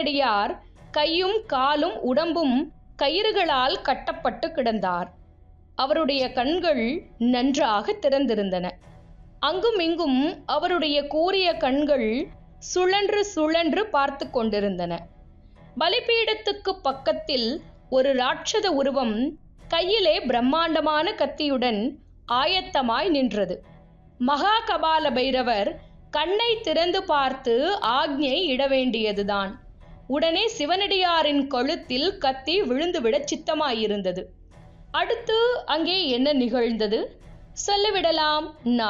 சிவனடியார் கையும் காலும் உடம்பும் கயிறுகளால் கட்டப்பட்டு கிடந்தார் அவருடைய கண்கள் நன்றாக திறந்திருந்தன அங்கும் இங்கும் அவருடைய கூரிய கண்கள் சுழன்று சுழன்று பார்த்து கொண்டிருந்தன பலிபீடத்துக்கு பக்கத்தில் ஒரு ராட்சத உருவம் கையிலே பிரம்மாண்டமான கத்தியுடன் ஆயத்தமாய் நின்றது மகா கபால பைரவர் கண்ணை திறந்து பார்த்து ஆக்ஞை இட வேண்டியதுதான் உடனே சிவனடியாரின் கழுத்தில் கத்தி விழுந்துவிட சித்தமாயிருந்தது அடுத்து அங்கே என்ன நிகழ்ந்தது சொல்லிவிடலாம்